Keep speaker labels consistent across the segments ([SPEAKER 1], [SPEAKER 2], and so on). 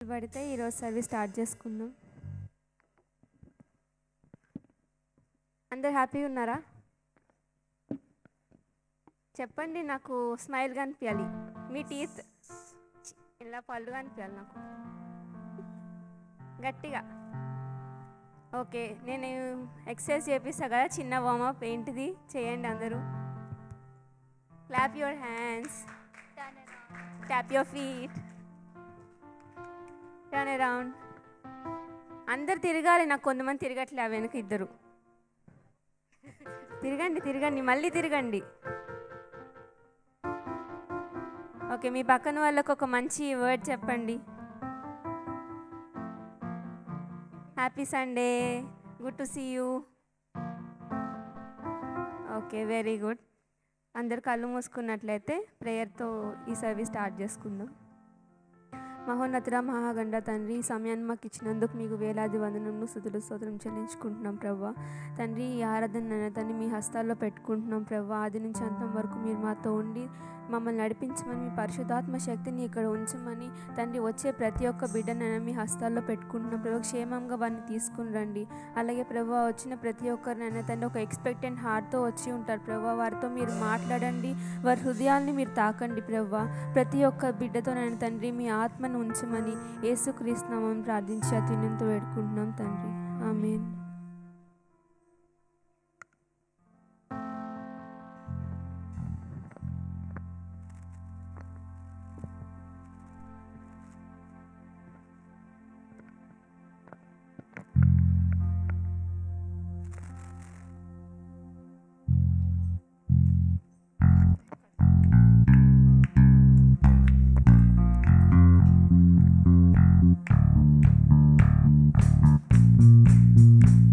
[SPEAKER 1] నిలబడితే ఈరోజు service start చేసుకుందాం అందరు హ్యాపీగా ఉన్నారా చెప్పండి నాకు స్మైల్ కనిపించాలి మీ టీత్ ఇలా పళ్ళు కనిపించాలి నాకు గట్టిగా ఓకే నేను ఎక్సర్సైజ్ చేపిస్తా కదా చిన్న వార్మప్ ఏంటిది చేయండి అందరూ clap your hands tap your feet turn around అందరు తిరగాలి నాకు కొంతమంది తిరగట్లే ఆ వెనక ఇద్దరు తిరగండి తిరగండి మళ్ళీ తిరగండి ఓకే మీ పక్కన వాళ్ళకు ఒక మంచి వర్డ్ చెప్పండి happy Sunday good to see you okay very good అందరు కళ్ళు మూసుకున్నట్లయితే ప్రేయర్తో ఈ సర్వీస్ స్టార్ట్ చేసుకుందాం మహోన్నతుడ మహాగండ తండ్రి ఈ సమయాన్ని మాకు ఇచ్చినందుకు మీకు వేలాది వందనములు స్థుతులు స్తోత్రం చెల్లించుకుంటున్నాం ప్రవ్వా తండ్రి ఈ ఆరాధన తండ్రి మీ హస్తాల్లో పెట్టుకుంటున్నాం ప్రవ్వా ఆది నుంచి అంతం వరకు మీరు మాతో ఉండి మమ్మల్ని నడిపించమని మీ పరిశుధాత్మ శక్తిని ఇక్కడ ఉంచమని తండ్రి వచ్చే ప్రతి ఒక్క బిడ్డనైనా మీ హస్తాల్లో పెట్టుకుంటున్నాం ప్రభు క్షేమంగా వారిని తీసుకుని రండి అలాగే ప్రభు వచ్చిన ప్రతి ఒక్కరినైనా తండ్రి ఒక ఎక్స్పెక్టెంట్ హార్ట్తో వచ్చి ఉంటారు ప్రభు వారితో మీరు మాట్లాడండి వారి హృదయాల్ని మీరు తాకండి ప్రభు ప్రతి ఒక్క బిడ్డతోనైనా తండ్రి మీ ఆత్మను ఉంచమని యేసుక్రీస్తునామని ప్రార్థించి అత్యున్నంతో వేడుకుంటున్నాం తండ్రి ఆమెన్
[SPEAKER 2] Thank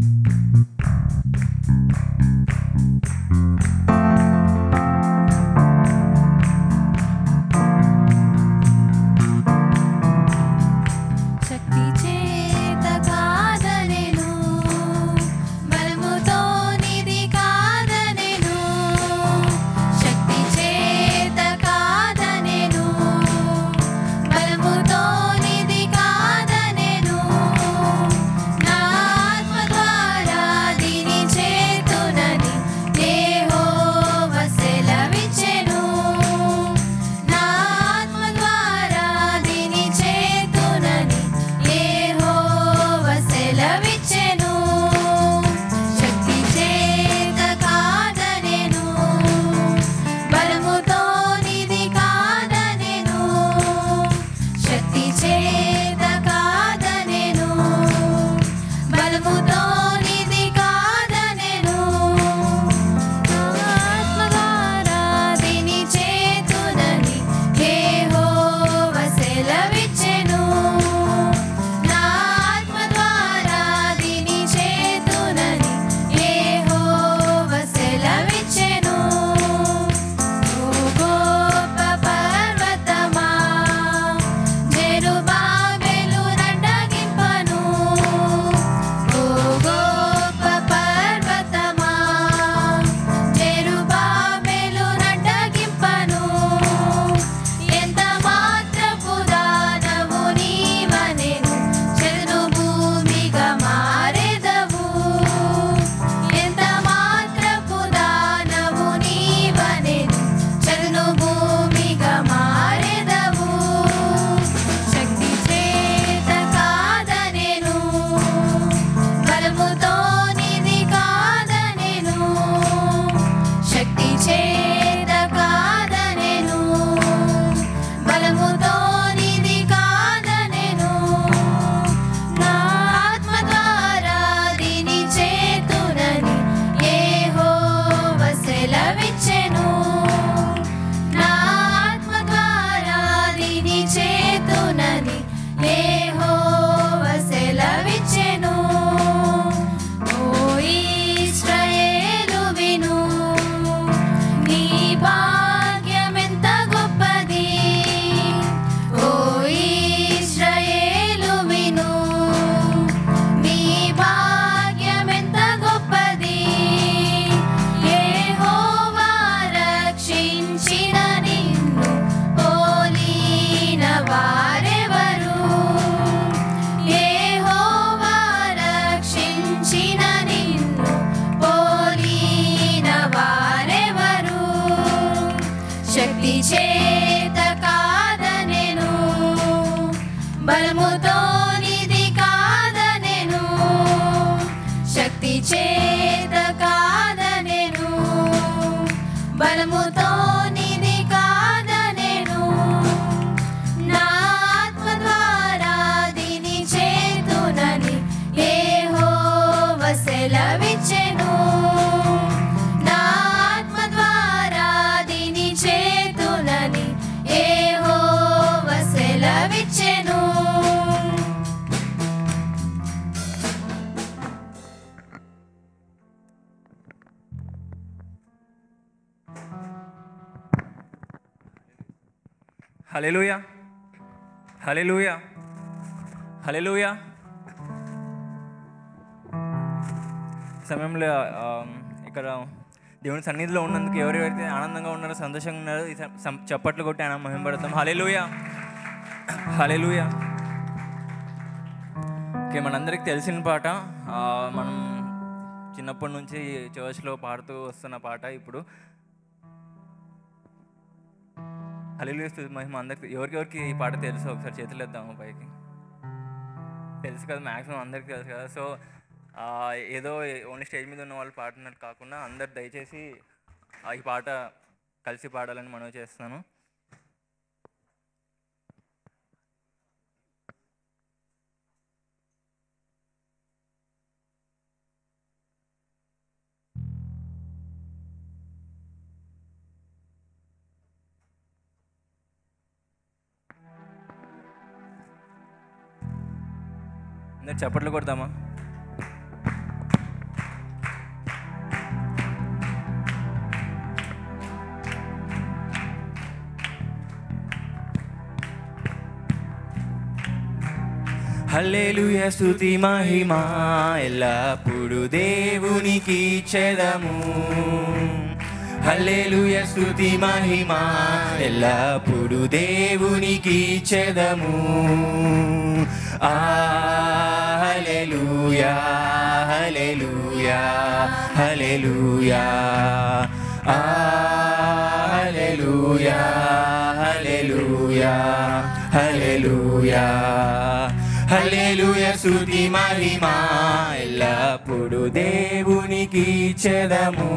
[SPEAKER 2] బలముతో నిధి కాదనెను శక్తి చేత కాదనెను బలముతో నిధి కాదనెను నా ఆత్మ ద్వారా దీని చేతునని యెహోవ సెలవిచ్చెను నా ఆత్మ ద్వారా దీని చేతునని యెహోవ సెలవిచ్చెను
[SPEAKER 3] హలెలుయా హలెలుయా హలెలుయా సమయంలో ఆ, ఇక్కడ దేవుని సన్నిధిలో ఉన్నందుకు ఎవరెవరైతే ఆనందంగా ఉన్నారో సంతోషంగా ఉన్నారో ఈ సం- సం- చప్పట్లు కొట్టి ఆయన మహింపడతాం హలెలుయా హలెలుయా ఓకే మనందరికి తెలిసిన పాట ఆ, మనం చిన్నప్పటి నుంచి చర్చ్లో పాడుతూ వస్తున్న పాట ఇప్పుడు హలిలు స్థుతి మహిమ అందరికి ఎవరికెవరికి ఈ పాట తెలుసు ఒకసారి చేతులు వేద్దాము పైకి తెలుసు కదా మ్యాక్సిమం అందరికి తెలుసు కదా సో ఆ, ఏదో ఓన్లీ స్టేజ్ మీద ఉన్న వాళ్ళు పాడినట్టు కాకుండా అందరు దయచేసి ఆ ఈ పాట కలిసి పాడాలని మనవి చేస్తున్నాను అందరు చప్పట్లు కొడదామా హల్లెలూయ స్తుతి మహిమ ఎల్లప్పుడు దేవునికి చెదము హల్లెలూయ స్తుతి మహిమ ఎల్లప్పుడు దేవునికి చెదము ఆ హల్లెలూయా హల్లెలూయా హల్లెలూయా ఆ హల్లెలూయా హల్లెలూయా హల్లెలూయా హల్లెలూయా స్తుతి మహిమ ఎల్లప్పుడు దేవునికి చెదము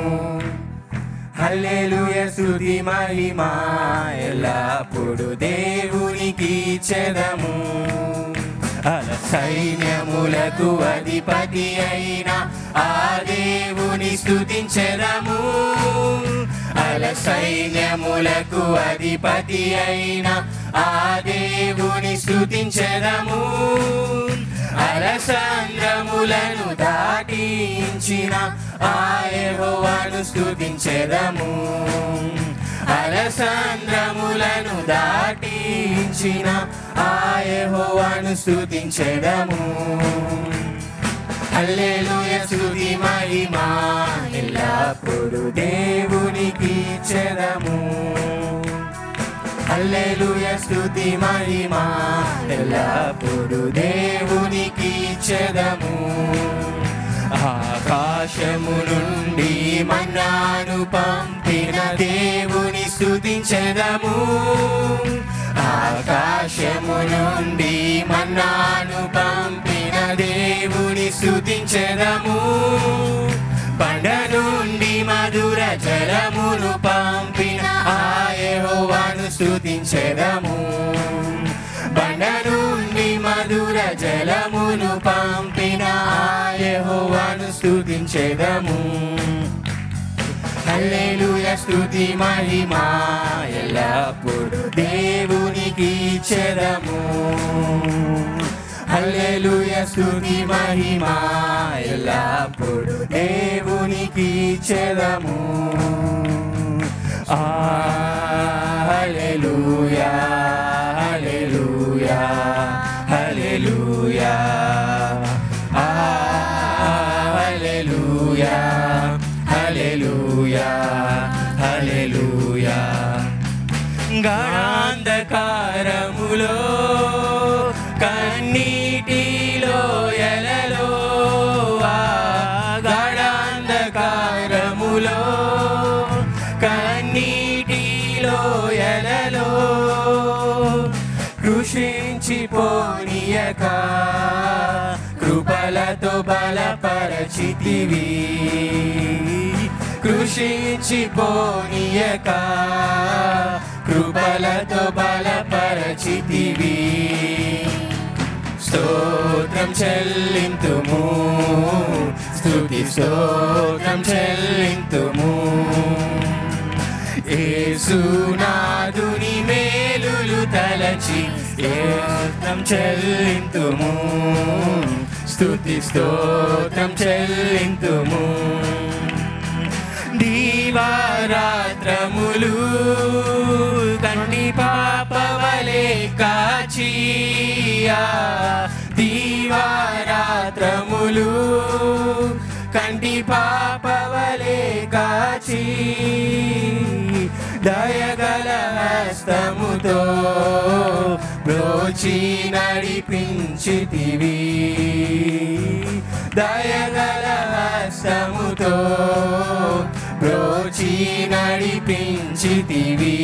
[SPEAKER 3] హల్లెలూయ స్తుతి మహిమ ఎల్లప్పుడు దేవునికి చెదము అల సైన్యములకు అధిపతి అయిన ఆ దేవుని స్తుతించెదము అల సైన్యములకు అధిపతి అయిన ఆ దేవుని స్తుతించెదము అలసంద్రములను దాటించిన ఆయహోవాను స్తుతించెదము అలసంద్రములను దాటించిన ఆయహోవాను స్తుతించెదము హల్లెలూయ స్తుతి మహిమ ఎల్లప్పుడు దేవునికి చెదము హల్లెలూయ స్తుతి మహిమ ఎల్లప్పుడు దేవునికి చెదము ఆకాశము నుండి మన్నాను పంపిన దేవుని స్తుతించెదము ఆకాశము నుండి మన్నాను పంపిన దేవుని స్తుతించెదము బండ నుండి మధుర జలమును పంపిన ఆయహోవాను స్తుతించెదము బండ నుండి మధుర జలమును పంపిన ఆయహోవాను స్తుతించెదము హల్లెలూయ స్తుతి మహిమ ఎల్లప్పుడు దేవునికి చెదము హల్లెలూయ స్తుతి మహిమ ఎల్లప్పుడు దేవునికి చెదము ఆ హల్లెలూయా హల్లెలూయా హల్లెలూయా ఆ హల్లెలూయా హల్లెలూయా హల్లెలూయా గాఢాంధకారములో కన్నీటిలో ఎలలో ఆ గాఢాంధకారములో కన్నీటిలో ఎలలో కృషించి
[SPEAKER 4] పోనీయక కృపలతో బలపరచితివి కృషించి పోనీయక కృపలతో బలపరచితివి స్తోత్రం చెల్లింతుము స్తుతి స్తోత్రం చెల్లింతుము ఏసునాదుని మేలులు తలచి స్తోత్రం చెల్లింతుము స్తుతి స్తోత్రం చెల్లింతుము దీవారాత్రములు కంటి పాపవలే కాచియా దీవారాత్రములు కంటి పాపవలే కాచి దయగల హస్తముతో బ్రోచి నడిపించితివి దయగల హస్తముతో బ్రోచి నడిపించితివి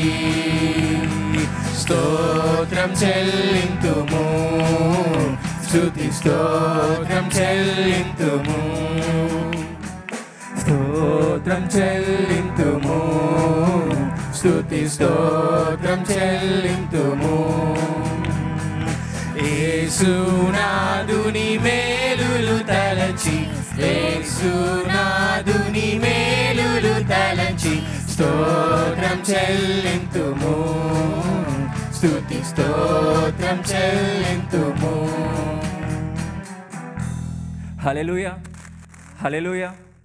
[SPEAKER 4] స్తోత్రం చెల్లింతుము స్తుతి స్తోత్రం చెల్లింతుము స్తోత్రం చెల్లింతుము స్తుతి స్తోత్రం చెల్లింతుము ఏసునాదుని మేలులు తలచి ఏసునాదుని మేలులు తలచి స్తోత్రం చెల్లింతుము స్తుతి స్తోత్రం చెల్లింతుము
[SPEAKER 3] హలెలుయ హలెలుయ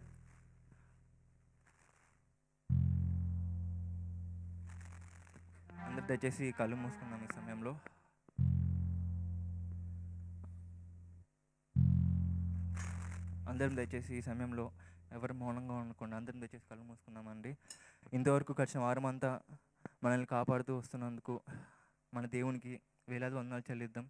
[SPEAKER 3] అందరు దయచేసి కళ్ళు మూసుకుందాం ఈ సమయంలో అందరం దయచేసి ఈ సమయంలో ఎవరు మౌనంగా ఉండకుండా అందరం దయచేసి కళ్ళు మూసుకుందామండి ఇంతవరకు గడిచిన వారం అంతా మనల్ని కాపాడుతూ వస్తున్నందుకు మన దేవునికి వేలాది వందనాలు చెల్లిద్దాం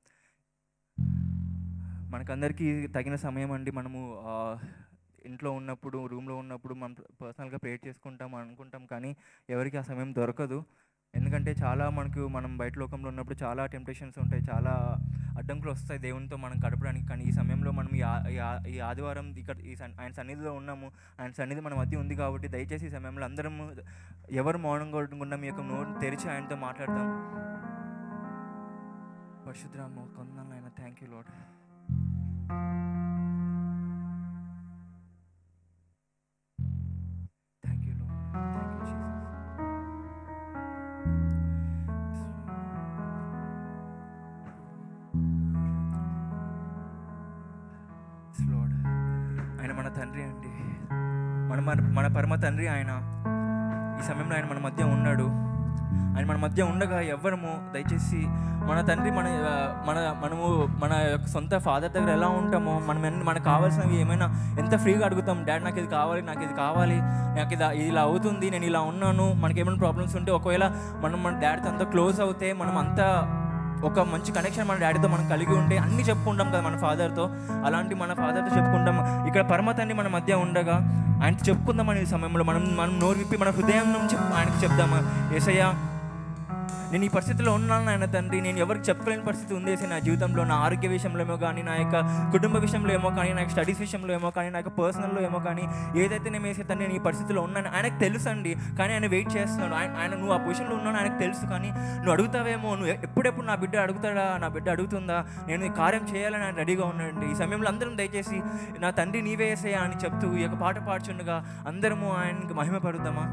[SPEAKER 3] మనకందరికీ తగిన సమయం అండి మనము ఆ, ఇంట్లో ఉన్నప్పుడు రూమ్లో ఉన్నప్పుడు మనం పర్సనల్గా ప్రేర్ చేసుకుంటాం అనుకుంటాం కానీ ఎవరికి ఆ సమయం దొరకదు ఎందుకంటే చాలా మనకు మనం బయట లోకంలో ఉన్నప్పుడు చాలా టెంప్టేషన్స్ ఉంటాయి చాలా అడ్డంకులు వస్తాయి దేవునితో మనం గడపడానికి కానీ ఈ సమయంలో మనం ఈ ఆ- ఈ ఆ- ఈ ఆదివారం ఇక్కడ ఈ సన్- ఆయన సన్నిధిలో ఉన్నాము ఆయన సన్నిధి మన మధ్య ఉంది కాబట్టి దయచేసి ఈ సమయంలో అందరం ఎవరు మౌనంగా ఉండకుండా మీ యొక్క నోరు తెరిచి ఆయనతో మాట్లాడదాం పరిశుద్ధరామ కొందనాలు ఆయన thank you lord thank you lord thank you Jesus lord ఆయన మన తండ్రి అండి మన మన- మన పరమ తండ్రి ఆయన ఈ సమయంలో ఆయన మన మధ్య ఉన్నాడు ఆయన మన మధ్య ఉండగా ఎవ్వరము దయచేసి మన తండ్రి మన ఆ, మన మనము మన యొక్క సొంత ఫాదర్ దగ్గర ఎలా ఉంటామో మనం ఎన్ని- మనకు కావాల్సినవి ఏమైనా ఎంత ఫ్రీగా అడుగుతాం డాడ్ నాకు ఇది కావాలి నాకు ఇది కావాలి నాకు ఇది ఇది ఇలా అవుతుంది నేను ఇలా ఉన్నాను మనకి ఏమైనా ప్రాబ్లమ్స్ ఉంటే ఒకవేళ మనం మన డాడీతో అంత క్లోజ్ అవుతే మనం అంతా ఒక మంచి కనెక్షన్ మన డాడీతో మనం కలిగి ఉంటే అన్ని చెప్పుకుంటాం కదా మన ఫాదర్తో అలాంటి మన ఫాదర్తో చెప్పుకుంటాం ఇక్కడ పరమతాన్ని మన మధ్య ఉండగా ఆయనతో చెప్పుకుందామని ఈ సమయంలో మనం మనం నోరు విప్పి మన హృదయం నుంచి ఆయనకు చెప్దామా ఏసయ్యా నేను ఈ పరిస్థితిలో ఉన్నాను ఆయన తండ్రి నేను ఎవరికి చెప్పలేని పరిస్థితి ఉంది ఏసయ్య నా జీవితంలో నా ఆరోగ్య విషయంలో ఏమో కానీ నా యొక్క కుటుంబ విషయంలో ఏమో కానీ నా యొక్క స్టడీస్ విషయంలో ఏమో కానీ నా యొక్క పర్సనల్లో ఏమో కానీ ఏదైతే నేను వేసే తండ్రి నేను ఈ పరిస్థితిలో ఉన్నాను ఆయనకు తెలుసు అండి కానీ ఆయన వెయిట్ చేస్తున్నాడు ఆయన ఆయన నువ్వు ఆ పొజిషన్లో ఉన్నాను ఆయనకు తెలుసు కానీ నువ్వు అడుగుతావేమో నువ్వు ఎ- ఎప్పుడెప్పుడు నా బిడ్డ అడుగుతాడా నా బిడ్డ అడుగుతుందా నేను ఈ కార్యం చేయాలని ఆయన రెడీగా ఉన్నాడండి ఈ సమయంలో అందరం దయచేసి నా తండ్రి నీవే వేసేయా అని చెప్తూ ఈ యొక్క పాట పాడుచుండగా అందరము ఆయనకి మహిమ పడుద్దామా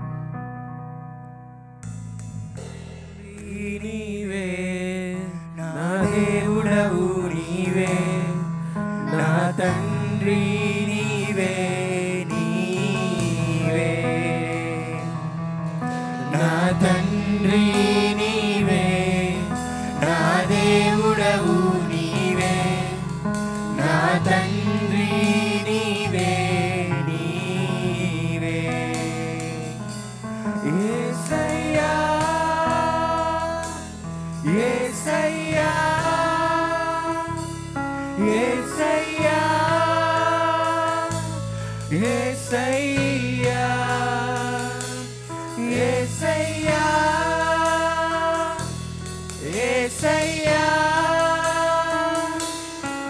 [SPEAKER 4] నీవే నా దేవుడవు నీవే నా తండ్రి నీవే నీవే నా తండ్రి నీవే నా దేవుడవు నీవే నా తండ్రి నీవే నీవే యేసయ్యా యేసయ్యా యేసయ్యా యేసయ్యా యేసయ్యా యేసయ్యా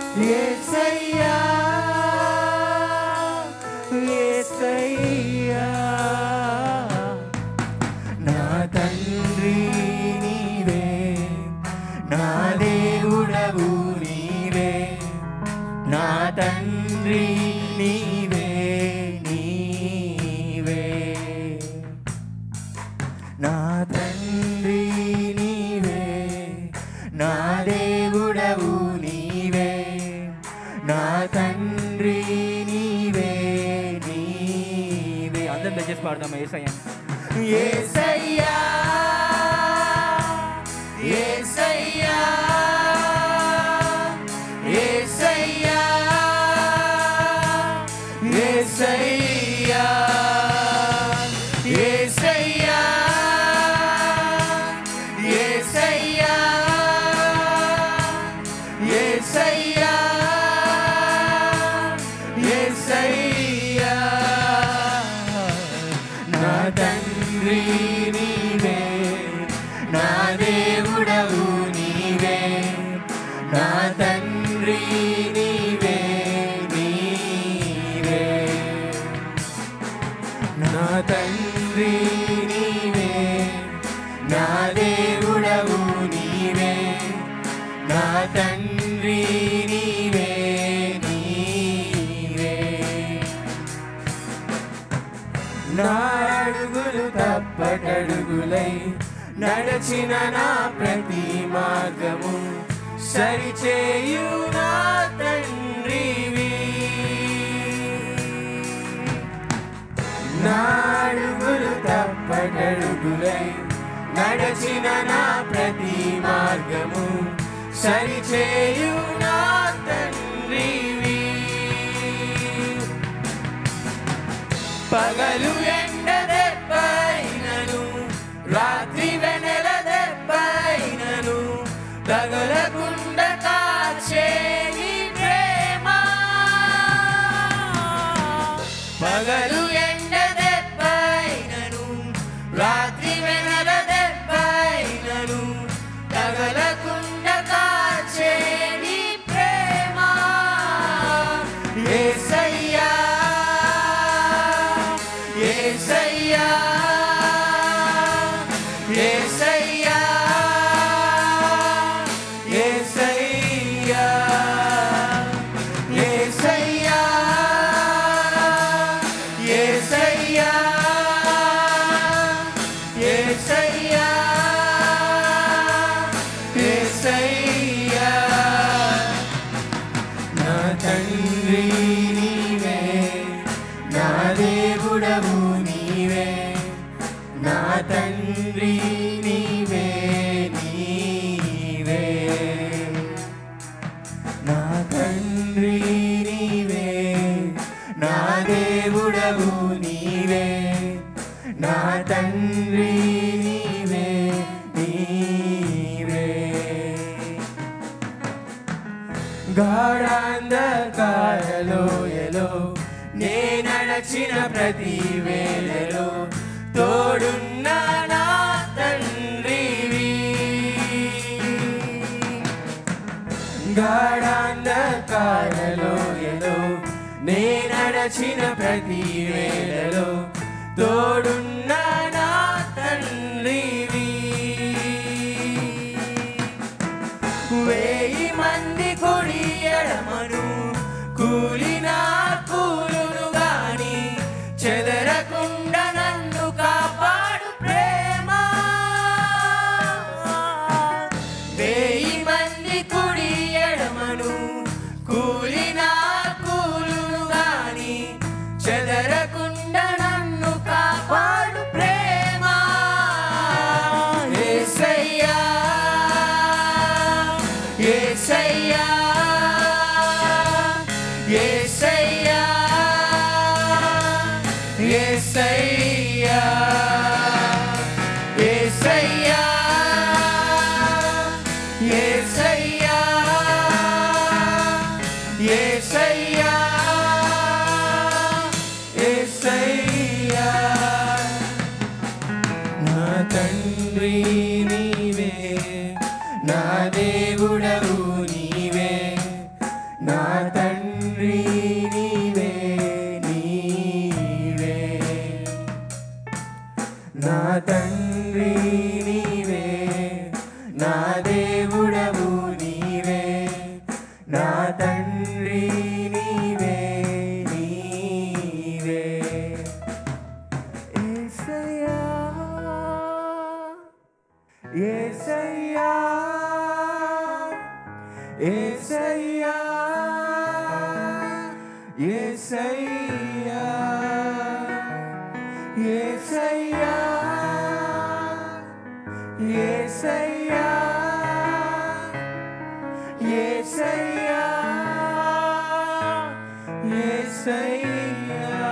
[SPEAKER 4] యేసయ్యా యేసయ్యా నా తండ్రి నీవే నా దేవుడవు నీవే నా తండ్రి నీవే నీవే నా తండ్రి నీవే నా దేవుడవు నీవే నా తండ్రి నీవే నీవే అందరం దయచేసి పాడదాం ఏసయ్య ఏసయ్యా ఏసయ్యా ఏసయ్యా ఏసయ్యా ఏసయ్యా ఏసయ్యా ఏసయ్యా ఏసయ్యా నా తండ్రి నీవే నా దేవుడవు నీవే నా తండ్రి నీవే నీవే నా తండ్రి నీవే నా దేవుడవు నీవే నా తండ్రి నీవే నీవే నా అడుగులు తప్పటడుగులై నడచిన నా ప్రతి మార్గము సరిచేయు నా తండ్రివి నా అడుగులు తప్పటడుగులై నడచిన నా ప్రతి మార్గము సరిచేయు నా తండ్రివి పగలు ఎండ దెబ్బైనను రాత్రి వెనెల దెబ్బైనను తగలకుండా కాచే నీ ప్రేమ పగలు ఎండ దెబ్బైనను రాత్రి వెనెల దెబ్బైనను తగలకుండా కాచే నీ ప్రేమ ఏసయ్యా ఏసయ్యా ఏసయ్యా ఏసయ్యా ఏసయ్యా ఏసయ్యా ఏసయ్యా ఏసయ్యా నా తండ్రి నీవే నా దేవుడవు నీవే నా తండ్రి నీవే నీవే నా తండ్రి నీవే నా దేవుడవు నీవే నా తండ్రి నీవే నీవే గాఢాంధకారలోయలో నే నడచిన ప్రతి వేళలో తోడున్న నా తండ్రివి గాఢాంధకారలోయలో నే నడచిన ప్రతి వేళలో తోడున్న నా తండ్రివి వేయి మంది కుడి ఎడమను కూలిన కూలును గాని చెదరకుండా నన్ను కాపాడు ప్రేమ వేయి మంది కుడి ఎడమను కూలిన కూలును గాని చెదరకుండా నన్ను కాపాడు ప్రేమ ఏసయ్యా ఏసయ్యా ఏసయ్యా ఏసయ్యా ఏసయ్యా ఏసయ్యా ఏసయ్యా ఏసయ్యా నా తండ్రి నీవే నా దేవుడవు నీవే నా తండ్రి నీవే నీవే ఏసయ్యా ఏసయ్యా ఏసయ్యా ఏసయ్యా ఏసయ్యా ఏసయ్యా ఏసయ్యా ఏసయ్యా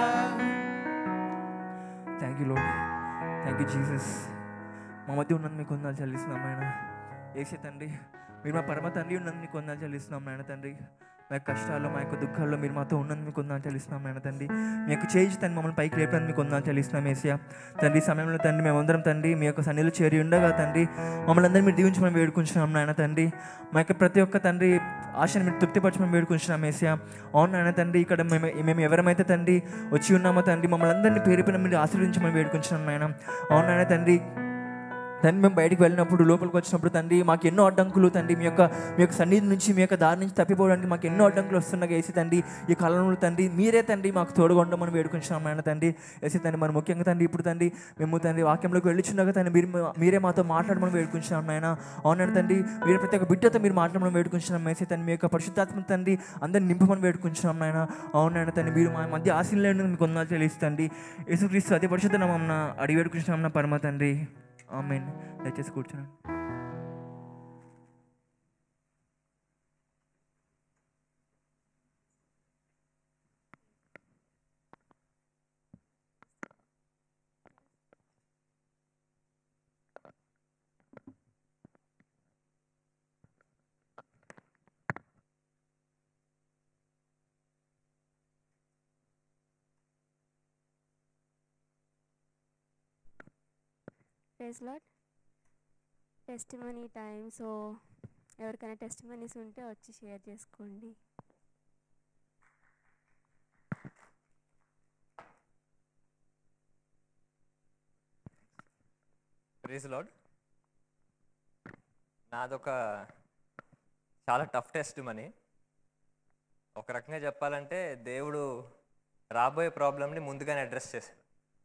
[SPEAKER 4] thank you lord thank you Jesus మా మధ్య ఉన్నది మీకు వందలు చెల్లిస్తున్నాం ఆయన ఏసే తండ్రి మీరు మా పరమ తండ్రి ఉన్నది మీకు వందలు చెల్లిస్తున్నాం నాయన తండ్రి మా యొక్క కష్టాల్లో మా యొక్క దుఃఖాల్లో మీరు మాతో ఉన్నది మీకు వందలు చెల్లిస్తున్నాం నాయన తండ్రి మీ యొక్క చేయించి తండ్రి మమ్మల్ని పైకి లేపడానికి మీకు వందలు చెల్లిస్తున్నాం ఏసియా తండ్రి ఈ సమయంలో తండ్రి మేమందరం తండ్రి మీ యొక్క సన్నిధిలో చేరి ఉండగా తండ్రి మమ్మల్ని అందరినీ మీరు దీవించమని వేడుకుంటున్నాం నాయన తండ్రి మా యొక్క ప్రతి ఒక్క తండ్రి ఆశను మీరు తృప్తిపరచమని వేడుకుంటున్నాం ఏసియా అవును నాయన తండ్రి ఇక్కడ మేము మేము ఎవరమైతే తండ్రి వచ్చి ఉన్నామో తండ్రి మమ్మల్ని అందరినీ పేరు పైన మీరు ఆశీర్వించమని వేడుకుంటున్నాం నాయన అవును నాయన తండ్రి తండ్రి మేము బయటికి వెళ్ళినప్పుడు లోపలికి వచ్చినప్పుడు తండ్రి మాకు ఎన్నో అడ్డంకులు తండ్రి మీ యొక్క మీ యొక్క సన్నిధి నుంచి మీ యొక్క దారి నుంచి తప్పిపోవడానికి మాకు ఎన్నో అడ్డంకులు వస్తున్నాయి వేసి తండ్రి ఈ కాలంలో తండ్రి మీరే తండ్రి మాకు తోడుగా ఉండమని వేడుకుంటున్నాం ఆయన తండ్రి వేసి తండ్రి మరి ముఖ్యంగా తండ్రి ఇప్పుడు తండ్రి మేము తండ్రి వాక్యంలోకి వెళ్ళిచుండగా తండ్రి మీరు మీరే మాతో మాట్లాడమని వేడుకుంటున్నాం ఆయన అవునండి తండ్రి మీరు ప్రతి ఒక్క బిడ్డతో మీరు మాట్లాడమని వేడుకుంటున్నాం వేసి తండ్రి మీ యొక్క పరిశుద్ధాత్మ తండ్రి అందరిని నింపమని వేడుకుంటున్నాం ఆయన అవునండి తండ్రి మీరు మా మధ్య ఆశీర్లేని మీకు వందలు చెల్లిస్తండి యేసుక్రీస్తు అతి పరిశుద్ధ నామమున అడిగి వేడుకుంటున్నాం నా పరమ తండ్రి ఆమెన్ దయచేసి కూర్చోండి
[SPEAKER 1] praise lord testimony time so ఎవరికైనా టెస్ట్ మనీస్ ఉంటే వచ్చి షేర్ చేసుకోండి
[SPEAKER 5] ప్లీజ్ లాడ్ నాదొక చాలా టఫ్ టెస్ట్ మనీ ఒక రకంగా చెప్పాలంటే దేవుడు రాబోయే ప్రాబ్లమ్ని ముందుగానే అడ్రస్ చేశాడు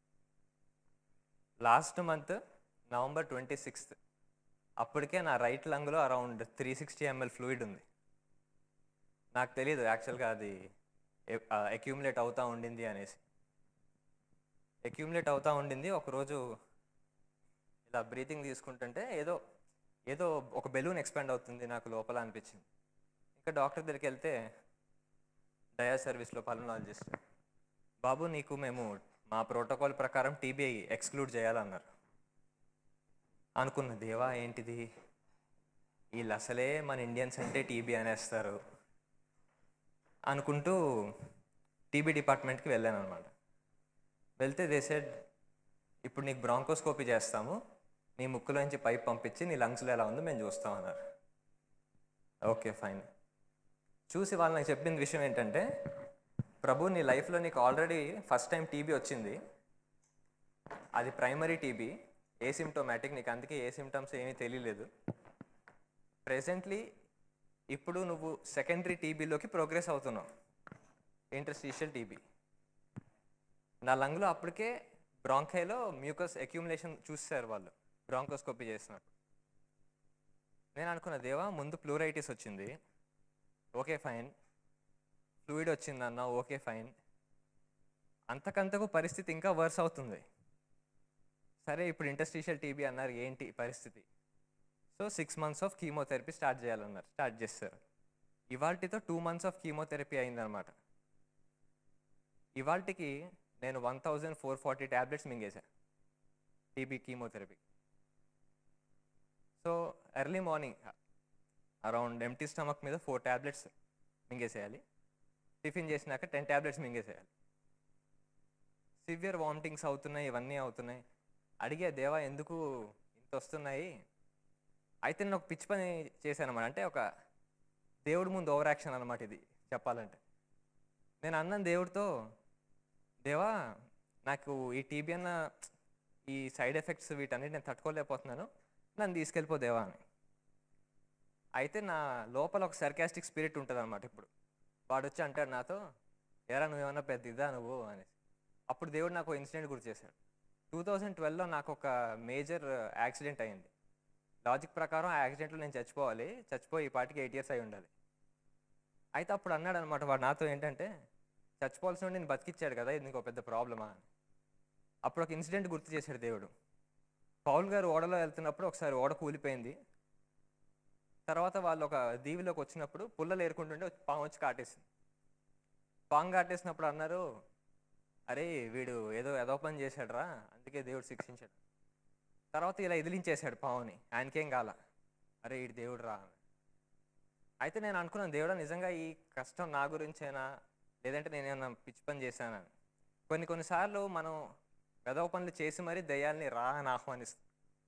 [SPEAKER 5] last month November twenty sixth అప్పటికే నా రైట్ లంగ్లో around three sixty ML fluid ఉంది నాకు తెలియదు యాక్చువల్గా అది అక్యూములేట్ అవుతూ ఉండింది అనేసి అక్యూములేట్ అవుతూ ఉండింది ఒకరోజు ఇలా బ్రీతింగ్ తీసుకుంటుంటే ఏదో ఏదో ఒక బెలూన్ ఎక్స్పాండ్ అవుతుంది నాకు లోపల అనిపించింది ఇంకా డాక్టర్ దగ్గరికి వెళ్తే డయా సర్వీస్లో పల్మనాలజిస్ట్ బాబు నీకు మేము మా ప్రోటోకాల్ ప్రకారం టీబీఐ ఎక్స్క్లూడ్ చేయాలన్నారు అనుకున్న దేవా ఏంటిది వీళ్ళు అసలే మన ఇండియన్స్ అంటే టీబీ అనేస్తారు అనుకుంటూ టీబీ డిపార్ట్మెంట్కి వెళ్ళాను అనమాట వెళ్తే దే సెడ్ ఇప్పుడు నీకు బ్రాంకోస్కోపీ చేస్తాము నీ ముక్కులోంచి పైప్ పంపించి నీ లంగ్స్లో ఎలా ఉందో మేము చూస్తామన్నారు ఓకే ఫైన్ చూసి వాళ్ళు నాకు చెప్పిన విషయం ఏంటంటే ప్రభు నీ లైఫ్లో నీకు ఆల్రెడీ ఫస్ట్ టైం టీబీ వచ్చింది అది ప్రైమరీ టీబీ ఏసిమ్టోమాటిక్ నీకు అందుకే ఏ సిమ్టమ్స్ ఏమీ తెలియలేదు ప్రెసెంట్లీ ఇప్పుడు నువ్వు సెకండరీ టీబీలోకి ప్రోగ్రెస్ అవుతున్నావు ఇంటర్స్టిషియల్ టీబీ నా లంగ్లో అప్పటికే బ్రాంకైలో మ్యూకస్ అక్యూములేషన్ చూస్తారు వాళ్ళు బ్రాంకోస్కోపీ చేసినప్పుడు నేను అనుకున్న దేవా ముందు ప్లూరైటిస్ వచ్చింది ఓకే ఫైన్ ఫ్లూయిడ్ వచ్చిందన్న ఓకే ఫైన్ అంతకంతకు పరిస్థితి ఇంకా వర్స్ అవుతుంది సరే ఇప్పుడు ఇంటర్స్టిషియల్ టీబీ అన్నారు ఏంటి పరిస్థితి so six months of chemotherapy start చేయాలన్నారు స్టార్ట్ చేస్తారు ఇవాల్టితో టూ మంత్స్ ఆఫ్ కీమోథెరపీ అయిందనమాట ఇవాల్టికి నేను one thousand four forty tablets మింగేశా TB chemotherapy so early morning around empty stomach మీద ఫోర్ ట్యాబ్లెట్స్ మింగేసేయాలి టిఫిన్ చేసినాక టెన్ ట్యాబ్లెట్స్ మింగేసేయాలి సివియర్ వామిటింగ్స్ అవుతున్నాయి ఇవన్నీ అవుతున్నాయి అడిగే దేవా ఎందుకు ఇంత వస్తున్నాయి అయితే నేను ఒక పిచ్చి పని చేశాను అనమాట అంటే ఒక దేవుడి ముందు ఓవర్ యాక్షన్ అనమాట ఇది చెప్పాలంటే నేను అన్నాను దేవుడితో దేవా నాకు ఈ టీబీ అన్న ఈ సైడ్ ఎఫెక్ట్స్ వీటన్నిటి నేను తట్టుకోలేకపోతున్నాను నన్ను తీసుకెళ్ళిపో దేవా అని అయితే నా లోపల ఒక సర్కాస్టిక్ స్పిరిట్ ఉంటుంది అనమాట ఇప్పుడు వాడు వచ్చి అంటాడు నాతో ఎరా నువ్వేమన్నా పెద్ద ఇదా నువ్వు అనేసి అప్పుడు దేవుడు నాకు ఇన్సిడెంట్ గుర్తు చేశాడు టూ థౌజండ్ ట్వెల్వ్లో నాకు ఒక మేజర్ యాక్సిడెంట్ అయింది లాజిక్ ప్రకారం ఆ యాక్సిడెంట్లో నేను చచ్చిపోవాలి చచ్చిపోయి ఈ పాటికి ఎయిట్ ఇయర్స్ అయి ఉండాలి అయితే అప్పుడు అన్నాడు అనమాట వాడు నాతో ఏంటంటే చచ్చిపోవాల్సిన వాడిని నేను బతికిచ్చాడు కదా ఇది నీకు పెద్ద ప్రాబ్లమా అని అప్పుడు ఒక ఇన్సిడెంట్ గుర్తు చేశాడు దేవుడు పౌల్ గారు ఓడలో వెళ్తున్నప్పుడు ఒకసారి ఓడ కూలిపోయింది తర్వాత వాళ్ళు ఒక దీవిలోకి వచ్చినప్పుడు పుల్లలు ఏరుకుంటుంటే పాము వచ్చి కాటేసింది పాము కాటేసినప్పుడు అన్నారు అరే వీడు ఏదో ఏదో పని చేశాడురా అందుకే దేవుడు శిక్షించాడు తర్వాత ఇలా ఎదిలించేశాడు పావుని ఆయనకేం కాల అరే వీడు దేవుడు రా అని. అయితే నేను అనుకున్నాను దేవుడా నిజంగా ఈ కష్టం నా గురించేనా లేదంటే నేను ఏమన్నా పిచ్చి పని చేశానా కొన్ని కొన్నిసార్లు మనం గదవ పనులు చేసి మరీ దయ్యాల్ని రా అని ఆహ్వానిస్తాం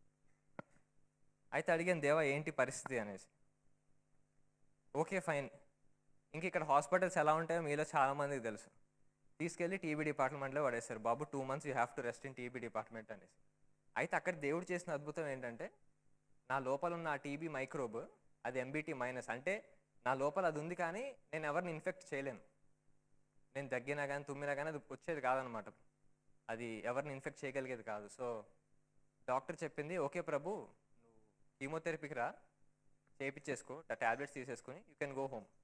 [SPEAKER 5] అయితే అడిగాను దేవా ఏంటి పరిస్థితి అనేసి ఓకే ఫైన్ ఇంక ఇక్కడ హాస్పిటల్స్ ఎలా ఉంటాయో మీలో చాలామందికి తెలుసు తీసుకెళ్ళి టీబీ డిపార్ట్మెంట్లో పడేశారు బాబు two months you have to rest in TB department అనేసి అయితే అక్కడ దేవుడు చేసిన అద్భుతం ఏంటంటే నా లోపల ఉన్న ఆ టీబీ మైక్రోబ్ అది ఎంబీటీ మైనస్ అంటే నా లోపల అది ఉంది కానీ నేను ఎవరిని ఇన్ఫెక్ట్ చేయలేను నేను దగ్గినా కానీ తుమ్మినా కానీ అది వచ్చేది కాదనమాట అది ఎవరిని ఇన్ఫెక్ట్ చేయగలిగేది కాదు సో డాక్టర్ చెప్పింది ఓకే ప్రభు నువ్వు కీమోథెరపీకి రా చేయించేసుకో ట్యాబ్లెట్స్ తీసేసుకొని యూ కెన్ గో హోమ్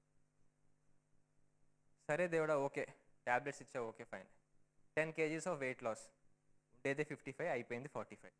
[SPEAKER 5] సరే దేవుడా ఓకే ట్యాబ్లెట్స్ ఇచ్చా okay fine ten kgs of weight loss ఉండేదే ఫిఫ్టీ ఫైవ్ అయిపోయింది ఫార్టీ ఫైవ్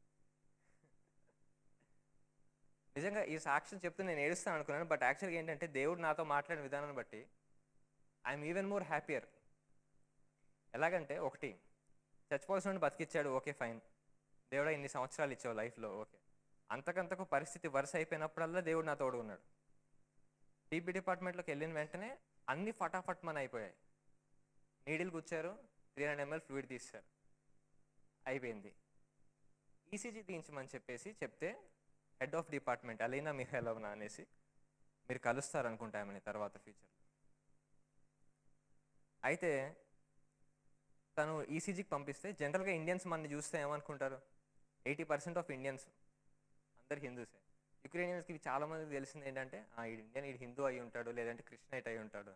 [SPEAKER 5] నిజంగా ఈ సాక్ష్యం చెప్తే నేను ఏడుస్తాను అనుకున్నాను బట్ యాక్చువల్గా ఏంటంటే దేవుడు నాతో మాట్లాడిన విధానాన్ని బట్టి ఐఎమ్ ఈవెన్ మోర్ హ్యాపియర్ ఎలాగంటే ఒకటి చచ్చిపోవాల్సిన వాడిని బతికిచ్చాడు ఓకే ఫైన్ దేవుడా ఇన్ని సంవత్సరాలు ఇచ్చావు లైఫ్లో ఓకే అంతకంతకు పరిస్థితి వరుస అయిపోయినప్పుడల్లా దేవుడు నా తోడు ఉన్నాడు టీబీ డిపార్ట్మెంట్లోకి వెళ్ళిన వెంటనే అన్ని ఫటాఫట్ మన అయిపోయాయి నీడిల్ గుచ్చారు త్రీ హండ్రెడ్ ఎంఎల్ ఫ్లూయిడ్ తీస్తారు అయిపోయింది ఈసీజీ తీయించమని చెప్పేసి చెప్తే head of department Alina Mihaylovna అనేసి మీరు కలుస్తారు అనుకుంటా ఆమెని తర్వాత ఫ్యూచర్లో అయితే తను ఈసీజీకి పంపిస్తే జనరల్గా ఇండియన్స్ మనని చూస్తే ఏమనుకుంటారు ఎయిటీ పర్సెంట్ ఆఫ్ ఇండియన్స్ అందరు హిందూసే యుక్రేనియన్స్కి చాలా మందికి తెలిసింది ఏంటంటే ఆ ఈ ఇండియన్ ఈ హిందూ అయి ఉంటాడు లేదంటే క్రిస్టియనైట్ అయి ఉంటాడు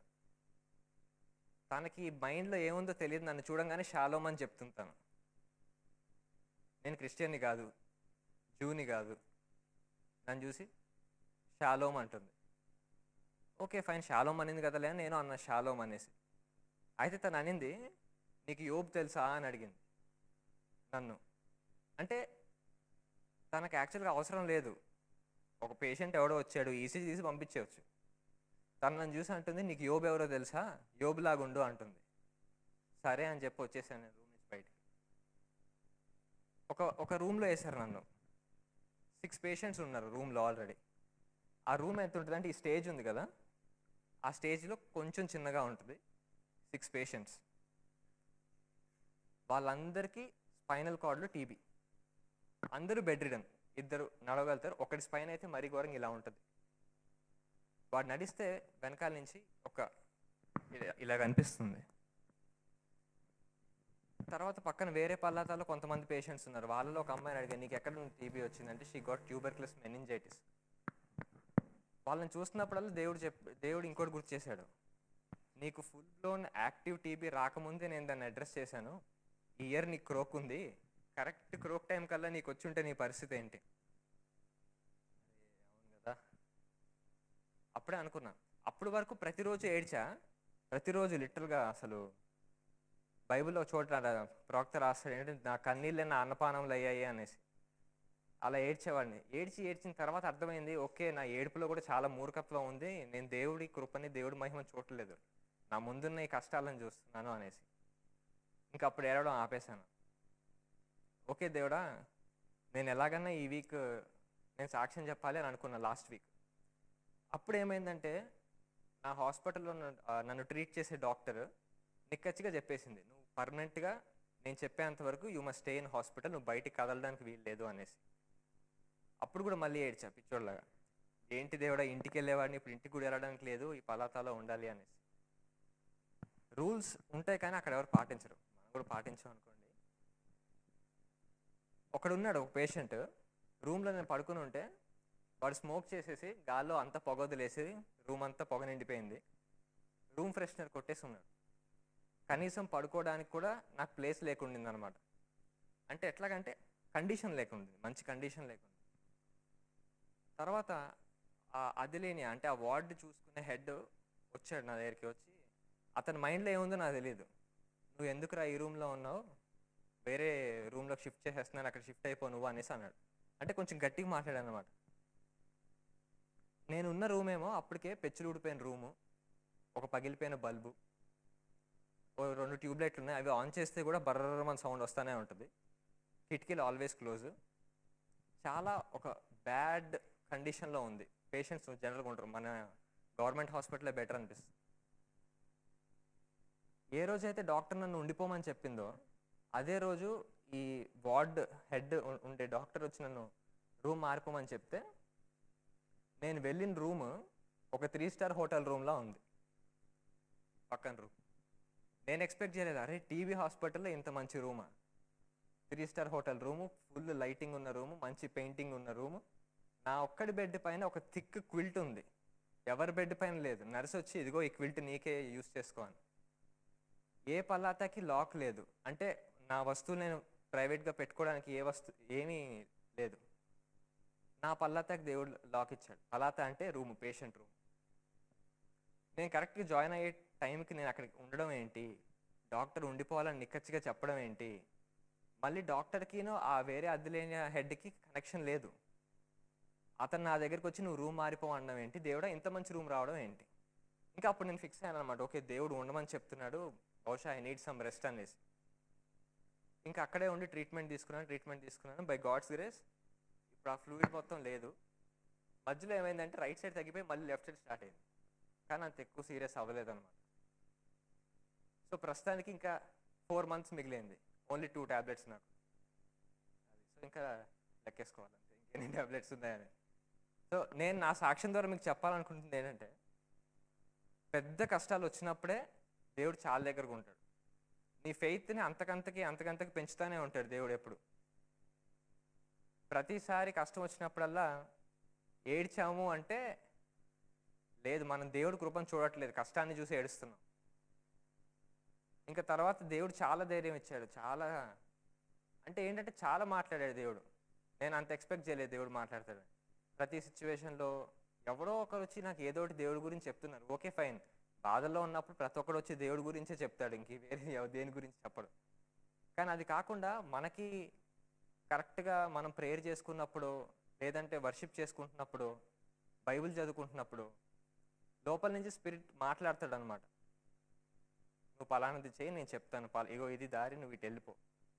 [SPEAKER 5] తనకి మైండ్లో ఏముందో తెలియదు నన్ను చూడంగానే షాలోమ్ అని చెప్తుంటాను నేను క్రిస్టియన్ని కాదు జూని కాదు నన్ను చూసి షాలోమ్ అంటుంది ఓకే ఫైన్ షాలోమ్ అనింది కదలే అని నేను అన్న షాలోమ్ అనేసి అయితే తను అనింది నీకు యోబ్ తెలుసా అని అడిగింది నన్ను అంటే తనకు యాక్చువల్గా అవసరం లేదు ఒక పేషెంట్ ఎవడో వచ్చాడు ఈసీజీ తీసి పంపించవచ్చు తను నన్ను చూసి అంటుంది నీకు యోబ్ ఎవరో తెలుసా యోబ్ లాగా ఉండు అంటుంది సరే అని చెప్పి వచ్చేసాను నేను రూమ్ నుంచి బయటికి ఒక ఒక రూమ్లో వేశారు నన్ను సిక్స్ పేషెంట్స్ ఉన్నారు రూమ్లో ఆల్రెడీ ఆ రూమ్ ఎంత ఉంటుంది అంటే ఈ స్టేజ్ ఉంది కదా ఆ స్టేజ్లో కొంచెం చిన్నగా ఉంటుంది సిక్స్ పేషెంట్స్ వాళ్ళందరికీ స్పైనల్ కార్డ్లో టీబీ అందరూ బెడ్ రిడన్ ఇద్దరు నడవగలుగుతారు ఒకటి స్పైన్ అయితే మరీ ఘోరంగా ఇలా ఉంటుంది వాడు నడిస్తే వెనకాల నుంచి ఒక ఇలా- ఇలా కనిపిస్తుంది తర్వాత పక్కన వేరే పల్లాతాలో కొంతమంది పేషెంట్స్ ఉన్నారు వాళ్ళలో ఒక అమ్మాయిని అడిగాను నీకు ఎక్కడ నుండి టీబీ వచ్చిందంటే షీ గాట్ ట్యూబర్క్లస్ మెనింజైటిస్ వాళ్ళని చూస్తున్నప్పుడల్లా దేవుడు చెప్ దేవుడు ఇంకోటి గుర్తు చేశాడు నీకు ఫుల్ బ్లోన్ యాక్టివ్ టీబీ రాకముందే నేను దాన్ని అడ్రస్ చేశాను ఈ ఇయర్ నీకు క్రోక్ ఉంది కరెక్ట్ క్రోక్ టైం కల్లా నీకు వచ్చి ఉంటే నీ పరిస్థితి ఏంటి అవును కదా అప్పుడే అనుకున్నా అప్పుడు వరకు ప్రతిరోజు ఏడ్చా ప్రతిరోజు లిటరల్గా అసలు బైబిల్లో చోట రా- ప్రవక్త రాస్తాడు ఏంటంటే నా కన్నీళ్ళే నా అన్నపానములు అయ్యాయి అనేసి అలా ఏడ్చేవాడిని ఏడ్చి ఏడ్చిన తర్వాత అర్థమైంది ఓకే నా ఏడుపులో కూడా చాలా మూర్ఖత్వం ఉంది నేను దేవుడి కృపని దేవుడి మహిమ చూడలేదు నా ముందున్న ఈ కష్టాలను చూస్తున్నాను అనేసి ఇంకా అప్పుడు ఏడవడం ఆపేశాను ఓకే దేవుడా నేను ఎలాగన్నా ఈ వీక్ నేను సాక్ష్యం చెప్పాలి అని అనుకున్నా లాస్ట్ వీక్ అప్పుడు ఏమైందంటే నా హాస్పిటల్లో ఉన్న- ఆ, నన్ను ట్రీట్ చేసే డాక్టర్ నిక్కచ్చిగా చెప్పేసింది నువ్వు పర్మనెంట్గా నేను చెప్పేంత వరకు you must stay in hospital నువ్వు బయటికి కదలడానికి వీలు లేదు అనేసి అప్పుడు కూడా మళ్ళీ ఏడ్చా పిచ్చోళ్ళగా ఏంటి దేవుడా ఇంటికి వెళ్ళేవాడిని ఇప్పుడు ఇంటికి కూడా వెళ్ళడానికి లేదు ఈ పలాతాలో ఉండాలి అనేసి రూల్స్ ఉంటాయి కానీ అక్కడ ఎవరు పాటించరు మనం కూడా పాటించాం అనుకోండి ఒకడు ఉన్నాడు ఒక పేషెంట్ రూమ్లో నేను పడుకుని ఉంటే వాడు స్మోక్ చేసేసి గాల్లో అంతా పొగ వదిలేసి రూమ్ అంతా పొగ నిండిపోయింది రూమ్ ఫ్రెషనర్ కొట్టేసి ఉన్నాడు కనీసం పడుకోవడానికి కూడా నాకు ప్లేస్ లేకుండింది అనమాట అంటే ఎట్లాగంటే కండిషన్ లేకుంది మంచి కండిషన్ లేకుండా తర్వాత ఆ అదిలేని అంటే ఆ వార్డు చూసుకునే హెడ్ వచ్చాడు నా దగ్గరికి వచ్చి అతని మైండ్లో ఏముందో నాకు తెలియదు నువ్వు ఎందుకురా ఈ రూమ్లో ఉన్నావు వేరే రూమ్లోకి షిఫ్ట్ చేసేస్తున్నాను అక్కడ షిఫ్ట్ అయిపో నువ్వు అనేసి అన్నాడు అంటే కొంచెం గట్టిగా మాట్లాడాను అనమాట నేను ఉన్న రూమ్ ఏమో అప్పటికే పెచ్చులు ఊడిపోయిన రూము ఒక పగిలిపోయిన బల్బు ఓ రెండు ట్యూబ్ లైట్లు ఉన్నాయి అవి ఆన్ చేస్తే కూడా బర్రమని సౌండ్ వస్తూనే ఉంటుంది కిటికీలు ఆల్వేస్ క్లోజ్ చాలా ఒక బ్యాడ్ కండిషన్లో ఉంది పేషెంట్స్ జనరల్గా ఉంటారు మన గవర్నమెంట్ హాస్పిటలే బెటర్ అనిపిస్తుంది ఏ రోజైతే డాక్టర్ నన్ను ఉండిపోమని చెప్పిందో అదే రోజు ఈ వార్డ్ హెడ్ ఉండే డాక్టర్ వచ్చి నన్ను రూమ్ మారిపోమని చెప్తే నేను వెళ్ళిన రూమ్ ఒక త్రీ స్టార్ హోటల్ రూమ్లా ఉంది పక్కన రూమ్ నేను ఎక్స్పెక్ట్ చేయలేదు అరే టీవీ హాస్పిటల్లో ఇంత మంచి రూమా three star hotel room full lighting ఉన్న రూము మంచి పెయింటింగ్ ఉన్న రూము నా ఒక్కడి బెడ్ పైన ఒక థిక్ క్విల్ట్ ఉంది ఎవరి బెడ్ పైన లేదు నర్స్ వచ్చి ఇదిగో ఈ క్విల్ట్ నీకే యూస్ చేసుకో అని ఏ పల్లాతాకి లాక్ లేదు అంటే నా వస్తువు నేను ప్రైవేట్గా పెట్టుకోవడానికి ఏ వస్తువు ఏమీ లేదు నా పల్లాతాకి దేవుడు లాక్ ఇచ్చాడు పలాతా అంటే రూమ్ పేషెంట్ రూమ్ నేను కరెక్ట్గా జాయిన్ అయ్యే టైంకి నేను అక్కడికి ఉండడం ఏంటి డాక్టర్ ఉండిపోవాలని నిక్కచ్చిగా చెప్పడం ఏంటి మళ్ళీ డాక్టర్కిను ఆ వేరే అద్దెలేని హెడ్కి కనెక్షన్ లేదు అతను నా దగ్గరికి వచ్చి నువ్వు రూమ్ మారిపో అనడం ఏంటి దేవుడా ఇంత మంచి రూమ్ రావడం ఏంటి ఇంకా అప్పుడు నేను ఫిక్స్ అయ్యాను అనమాట ఓకే దేవుడు ఉండమని చెప్తున్నాడు బహుశా ఐ నీడ్ సమ్ రెస్ట్ అనేసి ఇంకా అక్కడే ఉండి ట్రీట్మెంట్ తీసుకున్నాను ట్రీట్మెంట్ తీసుకున్నాను బై గాడ్స్ గ్రేస్ ఇప్పుడు ఆ ఫ్లూయిడ్ మొత్తం లేదు మధ్యలో ఏమైందంటే రైట్ సైడ్ తగ్గిపోయి మళ్ళీ లెఫ్ట్ సైడ్ స్టార్ట్ అయింది కానీ అంత ఎక్కువ సీరియస్ అవ్వలేదు అనమాట సో ప్రస్తుతానికి ఇంకా ఫోర్ మంత్స్ మిగిలింది ఓన్లీ టూ ట్యాబ్లెట్స్ నాకు అది సో ఇంకా లెక్కేసుకోవాలంటే ఇంకెన్ని ట్యాబ్లెట్స్ ఉన్నాయని సో నేను నా సాక్ష్యం ద్వారా మీకు చెప్పాలనుకుంటుంది ఏంటంటే పెద్ద కష్టాలు వచ్చినప్పుడే దేవుడు చాలా దగ్గరగా ఉంటాడు నీ ఫెయిత్ని అంతకంతకి అంతకంతకి పెంచుతానే ఉంటాడు దేవుడు ఎప్పుడు ప్రతిసారి కష్టం వచ్చినప్పుడల్లా ఏడ్చాము అంటే లేదు మనం దేవుడి కృపను చూడట్లేదు కష్టాన్ని చూసి ఏడుస్తున్నాం ఇంకా తర్వాత దేవుడు చాలా ధైర్యం ఇచ్చాడు చాలా అంటే ఏంటంటే చాలా మాట్లాడాడు దేవుడు నేను అంత ఎక్స్పెక్ట్ చేయలేదు దేవుడు మాట్లాడతాడు ప్రతి సిచ్యువేషన్లో ఎవరో ఒకరు వచ్చి నాకు ఏదో ఒకటి దేవుడి గురించి చెప్తున్నారు ఓకే ఫైన్ బాధల్లో ఉన్నప్పుడు ప్రతి ఒక్కడు వచ్చి దేవుడి గురించే చెప్తాడు ఇంక వేరే ఎవ- దేని గురించి చెప్పడు కానీ అది కాకుండా మనకి కరెక్ట్గా మనం ప్రేయర్ చేసుకున్నప్పుడు లేదంటే వర్షిప్ చేసుకుంటున్నప్పుడు బైబిల్ చదువుకుంటున్నప్పుడు లోపల నుంచి స్పిరిట్ మాట్లాడతాడు అనమాట నువ్వు పలానది చేయి నేను చెప్తాను పలా ఇగో ఇది దారి నువ్వు ఇటు వెళ్ళిపో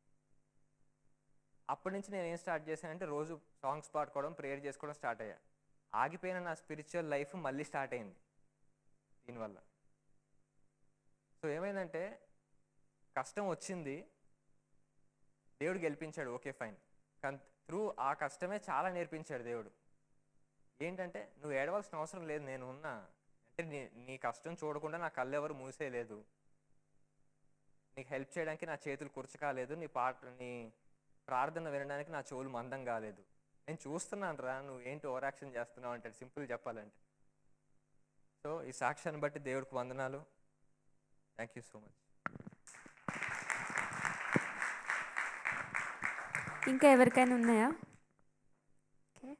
[SPEAKER 5] అప్పటి నుంచి నేను ఏం స్టార్ట్ చేశానంటే రోజు సాంగ్స్ పాడుకోవడం ప్రేయర్ చేసుకోవడం స్టార్ట్ అయ్యా ఆగిపోయిన నా స్పిరిచువల్ లైఫ్ మళ్ళీ స్టార్ట్ అయింది దీనివల్ల సో ఏమైందంటే కష్టం వచ్చింది దేవుడు గెలిపించాడు ఓకే ఫైన్ కానీ త్రూ ఆ కష్టమే చాలా నేర్పించాడు దేవుడు ఏంటంటే నువ్వు ఏడవలసిన అవసరం లేదు నేను ఉన్నా అంటే నీ నీ కష్టం చూడకుండా నా కళ్ళు ఎవరు మూసేయలేదు నీకు హెల్ప్ చేయడానికి నా చేతులు కురచకాలేదు నీ పాట నీ ప్రార్థన వినడానికి నా చెవులు మందం కాలేదు నేను చూస్తున్నాను రా నువ్వు ఏంటి ఓవర్ యాక్షన్ చేస్తున్నావు అంటే సింపుల్ చెప్పాలంటే సో ఈ సాక్ష్యాన్ని బట్టి దేవుడికి వందనాలు థ్యాంక్ యూ సో మచ్
[SPEAKER 1] ఇంకా ఎవరికైనా ఉన్నాయా ఓకే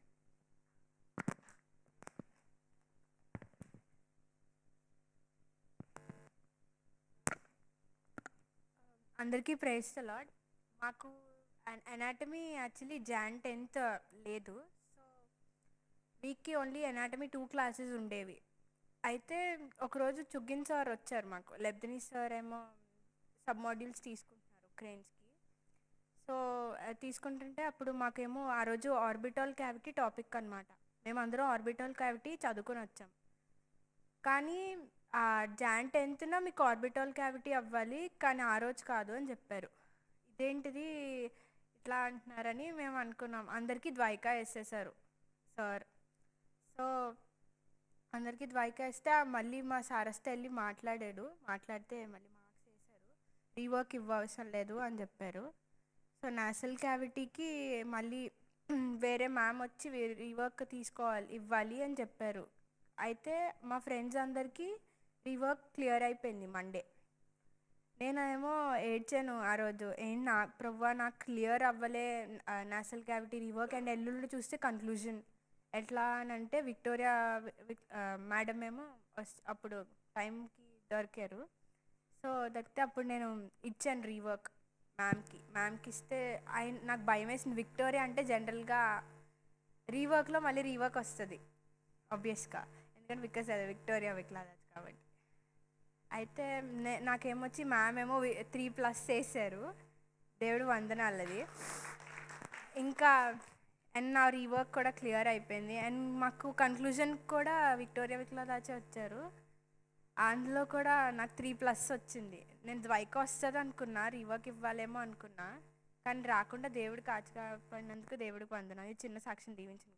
[SPEAKER 6] అందరికీ ప్రైజ్ లాడ్ మాకు అనాటమీ యాక్చువల్లీ జాన్ టెన్త్ లేదు సో వీక్కి ఓన్లీ అనాటమీ టూ క్లాసెస్ ఉండేవి అయితే ఒకరోజు చుగ్గిన్ సార్ వచ్చారు మాకు లెబ్దనీ సార్ ఏమో సబ్ మాడ్యూల్స్ తీసుకుంటున్నారు క్రెయిన్స్కి సో అది తీసుకుంటుంటే అప్పుడు మాకేమో ఆ రోజు ఆర్బిటాల్ క్యావిటీ టాపిక్ అనమాట మేమందరం ఆర్బిటాల్ క్యావిటీ చదువుకొని వచ్చాం కానీ ఆ జాన్ టెన్త్న మీకు ఆర్బిటాల్ క్యావిటీ అవ్వాలి కానీ ఆ రోజు కాదు అని చెప్పారు ఇదేంటిది ఇట్లా అంటున్నారని మేము అనుకున్నాం అందరికీ ద్వైకా వేసేసారు సార్ సో అందరికీ ద్వైకా వేస్తే ఆ మళ్ళీ మా సారస్త వెళ్ళి మాట్లాడాడు మాట్లాడితే మళ్ళీ మార్క్స్ వేశారు రీవర్క్ ఇవ్వవసరం లేదు అని చెప్పారు సో నాసల్ క్యావిటీకి మళ్ళీ వేరే మ్యామ్ వచ్చి రీవర్క్ తీసుకోవాలి ఇవ్వాలి అని చెప్పారు అయితే మా ఫ్రెండ్స్ అందరికీ రీవర్క్ క్లియర్ అయిపోయింది మండే నేనేమో ఏడ్చాను ఆ రోజు ఏం నా ప్రవ్వా నాకు క్లియర్ అవ్వలే నేషనల్ క్యావిటీ రీవర్క్ అండ్ ఎల్లుండి చూస్తే కన్క్లూజన్ ఎట్లా అని అంటే విక్టోరియా మేడం ఏమో వస్- అప్పుడు టైంకి దొరికారు సో దొరికితే అప్పుడు నేను ఇచ్చాను రీవర్క్ మ్యామ్కి మ్యామ్కి ఇస్తే ఆయన నాకు భయం వేసింది విక్టోరియా అంటే జనరల్గా రీవర్క్లో మళ్ళీ రీవర్క్ వస్తుంది ఆబ్వియస్గా ఎందుకంటే బికాస్ అది విక్టోరియా విక్లాదాజ్ కాబట్టి అయితే నే నాకేమొచ్చి మ్యామ్ ఏమో త్రీ ప్లస్ చేశారు దేవుడు వందనాలది ఇంకా అండ్ నా రీవర్క్ కూడా క్లియర్ అయిపోయింది అండ్ మాకు కన్క్లూజన్ కూడా విక్టోరియా విక్లాదాచే వచ్చారు అందులో కూడా నాకు త్రీ ప్లస్ వచ్చింది నేను ద్వైక వస్తుంది అనుకున్నా రీవర్క్ ఇవ్వాలేమో అనుకున్నా కానీ రాకుండా దేవుడు కాచి కాపాడినందుకు దేవుడికి వందనాలు ఈ చిన్న సాక్ష్యం దీవించింది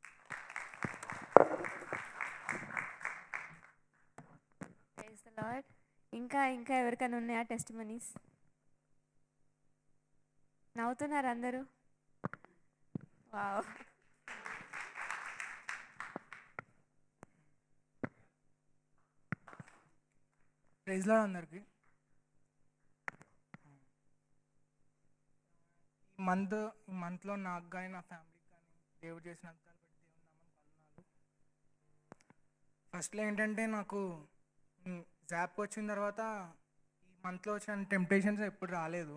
[SPEAKER 1] ప్రైజ్ ద లార్డ్ ఇంకా ఇంకా ఎవరికైనా ఉన్నాయా టెస్ట్ మనీస్ నవ్వుతున్నారు అందరూ వావ్
[SPEAKER 7] ప్రైజ్లో అందరికి ఈ మంత్ ఈ మంత్లో నాకు కానీ నా ఫ్యామిలీకి కానీ దేవుడు చేసిన అద్భుతాలు బట్టి దేవుని నామానికి వందనాలు ఫస్ట్లో ఏంటంటే నాకు జాప్ వచ్చిన తర్వాత ఈ మంత్లో వచ్చిన టెంప్టేషన్స్ ఎప్పుడు రాలేదు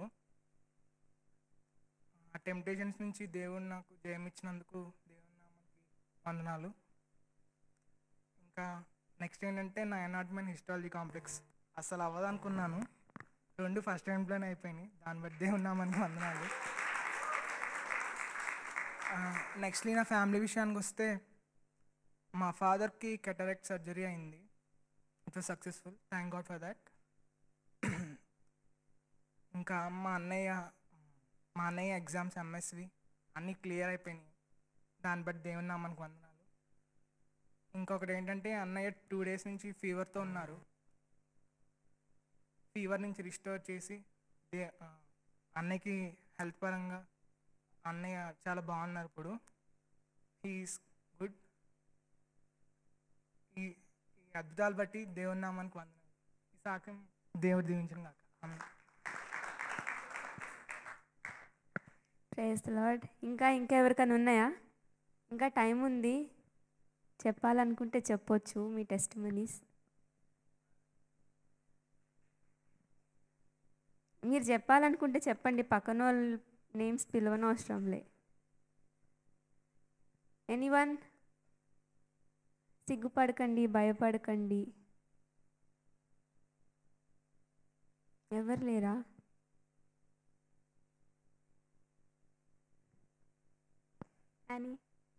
[SPEAKER 7] ఆ టెంప్టేషన్స్ నుంచి దేవుడు నాకు జయం ఇచ్చినందుకు దేవుని నామానికి వందనాలు ఇంకా నెక్స్ట్ ఏంటంటే నా ఎనాట్మెంట్ హిస్టాలజీ కాంప్లెక్స్ అసలు అవ్వదనుకున్నాను రెండు ఫస్ట్ టైంలోనే అయిపోయినాయి దాన్ని బట్టి దేవుని నామానికి వందనాలు నెక్స్ట్లీ నా ఫ్యామిలీ విషయానికి వస్తే మా ఫాదర్కి కెటరెక్ట్ సర్జరీ అయింది it was successful thank god for that ఇంకా మా అన్నయ్య మా అన్నయ్య ఎగ్జామ్స్ ఎంఎస్వి అన్నీ క్లియర్ అయిపోయినాయి దాన్ని బట్టి దేవుని నామానికి వందనాలు ఇంకొకటి ఏంటంటే అన్నయ్య టూ డేస్ నుంచి ఫీవర్తో ఉన్నారు ఫీవర్ నుంచి రిస్టోర్ చేసి దే ఆ, అన్నయ్యకి హెల్త్ పరంగా అన్నయ్య చాలా బాగున్నారు ఇప్పుడు హీస్ గుడ్ ఈ ఈ అద్భుతాలు బట్టి దేవుని నామానికి వందనాలు ఈ సాక్ష్యం దేవుడు దీవించిన కాక ఆమె
[SPEAKER 1] ప్రైజ్ ద లార్డ్ ఇంకా ఇంకా ఎవరికైనా ఉన్నాయా ఇంకా టైం ఉంది చెప్పాలనుకుంటే చెప్పొచ్చు మీ టెస్ట్ మనీస్ మీరు చెప్పాలనుకుంటే చెప్పండి పక్కన వాళ్ళ నేమ్స్ పిలవనవసరంలే ఎనీవన్ సిగ్గుపడకండి భయపడకండి ఎవరు లేరా అని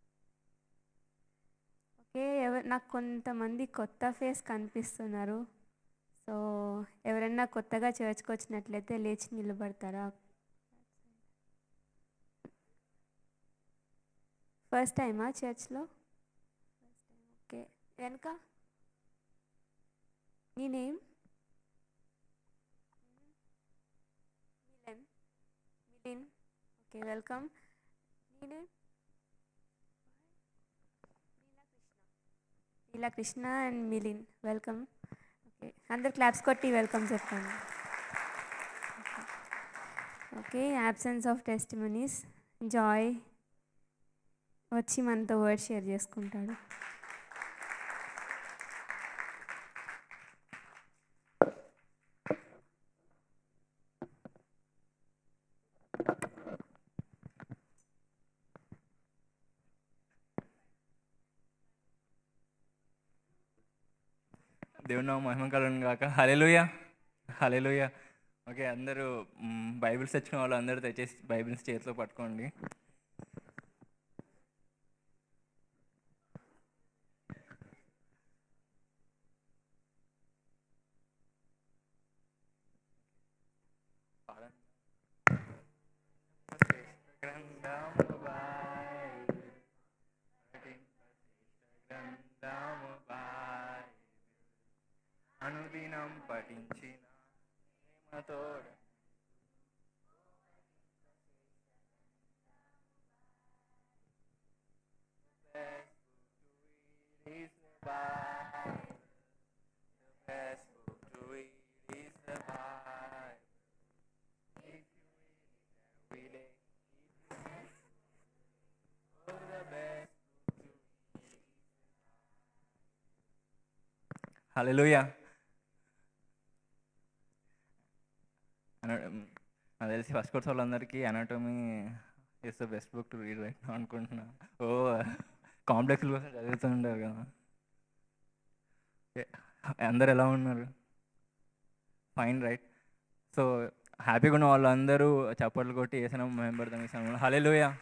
[SPEAKER 1] ఓకే ఎవరు నాకు కొంతమంది కొత్త ఫేస్ కనిపిస్తున్నారు సో ఎవరైనా కొత్తగా చర్చ్కి వచ్చినట్లయితే లేచి నిలబడతారా ఫస్ట్ టైమా చర్చ్లో ఓకే వెనక నీ name Milan Milin okay welcome నీ name Neela Krishna and Milin welcome okay అందరు క్లాప్స్ కొట్టి వెల్కమ్ చెప్పండి okay absence of testimonies Joy వచ్చి మనతో వర్డ్ షేర్ చేసుకుంటాడు
[SPEAKER 3] దేవుని నామం మహిమ కలను కాక హలెలుయ హలెలుయ ఓకే అందరూ మ్, బైబిల్స్ తెచ్చిన వాళ్ళు అందరూ తెచ్చేసి బైబిల్స్ చేతిలో పట్టుకోండి అనుదినం పఠించిన ప్రేమతోడ Bible. The best book to read is the Bible. If you read it every day, oh, the best book to read is the Bible. Hallelujah. అన- నాకు తెలిసి ఫస్ట్ కోర్స్ వాళ్ళందరికీ anatomy is the best book to read right అనుకుంటున్నా ఓ complex కోసం చదువుతుంటారు కదా ఏ- అందరు ఎలా ఉన్నారు ఫైన్ రైట్ సో హ్యాపీగా ఉన్న వాళ్ళందరూ చప్పట్లు కొట్టి వేసిన మెంబర్దాం ఈ సమయంలో హలే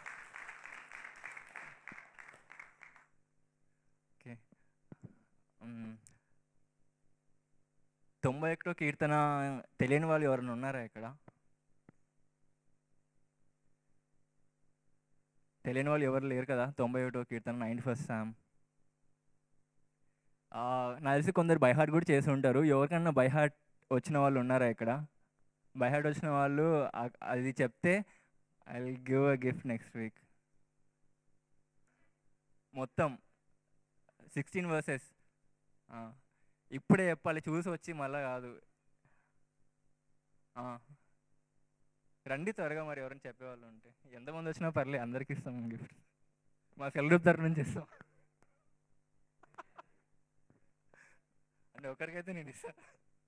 [SPEAKER 3] ఓకే తొంభై ఒకటో కీర్తన తెలియని వాళ్ళు ఎవరైనా ఉన్నారా ఇక్కడ తెలియని వాళ్ళు ఎవరు లేరు కదా తొంభై ఒకటో కీర్తన నైన్టీ ఫస్ట్ సామ్ నాకు తెలిసి కొందరు బైహార్ట్ కూడా చేసి ఉంటారు ఎవరికన్నా బైహార్ట్ వచ్చిన వాళ్ళు ఉన్నారా ఇక్కడ బైహార్ట్ వచ్చిన వాళ్ళు ఆ- అది చెప్తే I will give a gift next week మొత్తం సిక్స్టీన్ వర్సెస్ ఇప్పుడే చెప్పాలి చూసి వచ్చి మళ్ళా కాదు ఆ. రండి త్వరగా మరి ఎవరైనా చెప్పేవాళ్ళు ఉంటే ఎంతమంది వచ్చినా పర్లేదు అందరికి ఇస్తాం గిఫ్ట్ మా సెల్ గ్రూప్ తరఫు నుంచి ఇస్తాం అంటే ఒకరికైతే నేను ఇస్తాను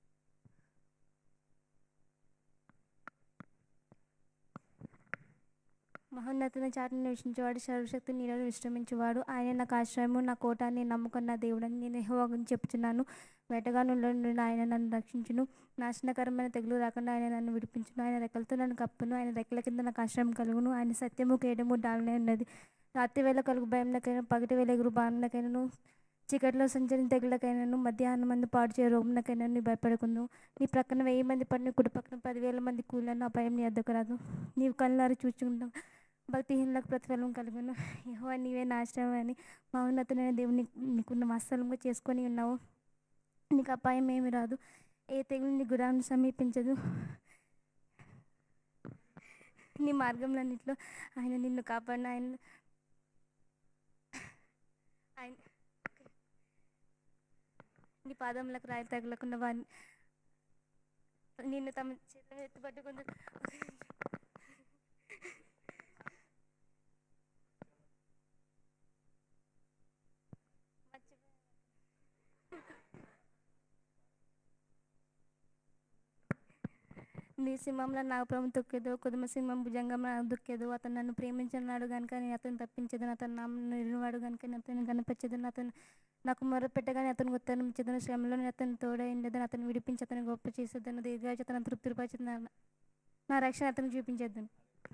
[SPEAKER 8] మహోన్నతుల చాటును నివసించేవాడు సర్వశక్తి నీడను విశ్రమించేవాడు ఆయన నాకు ఆశ్రయము నా కోట నేను నమ్ముకున్న దేవుడని నేను యెహోవా గురించి చెప్తున్నాను వేటగానుల నుండి ఆయన నన్ను రక్షించును నాశనకరమైన తెగులు రాకుండా ఆయన నన్ను విడిపించును ఆయన రెక్కలతో నన్ను కప్పును ఆయన రెక్కల కింద నాకు ఆశ్రయం కలుగును ఆయన సత్యము కేడము డాలనే ఉన్నది రాత్రి వేళ కలుగు భయంలకైనా పగటి వేళ ఎగురు బాణలకైనను చీకటిలో సంచరించే తెగులకైనాను మధ్యాహ్నం మంది పాడు చే రోగునకైనా నీ భయపడకుందు నీ ప్రక్కన వెయ్యి మంది పడిన కుడి పక్కన పదివేల మంది కూలను అపాయం నీ అద్దకు రాదు నీవు కళ్ళారు చూచుకుంటావు భక్తిహీనులకు ప్రతిఫలం కలుగును యెహోవా నీవే నాశనం అని మౌన్నతులైన దేవుని నీకున్న వాస్తవంగా చేసుకొని ఉన్నావు నీకు అపాయం ఏమి రాదు ఏ తెగులు నీ గురాన్ని సమీపించదు నీ మార్గంలన్నింటిలో ఆయన నిన్ను కాపాడిన ఆయన ఆయన నీ పాదములకు రాయి తగలకుండా వారిని నిన్ను తమ చేతులు ఎత్తుపట్టుకుంటూ నీ సింహంలో నాగపురం తొక్కేదో కుదుమ సింహం భుజంగంలో దుక్కేదో అతను నన్ను ప్రేమించినాడు కనుక నేను అతను తప్పించదని అతను నామం నిలినవాడు కనుక నేను అతను కనిపించదని అతను నాకు మొరపెట్టగానే అతను ఉత్తరం ఇచ్చేదని శ్రమలో నేను అతను తోడైండదని అతను విడిపించి అతను గొప్ప చేసేదని దీర్ఘాచి అతను తృప్తిపరిచి నా రక్షణ అతను చూపించేద్దాను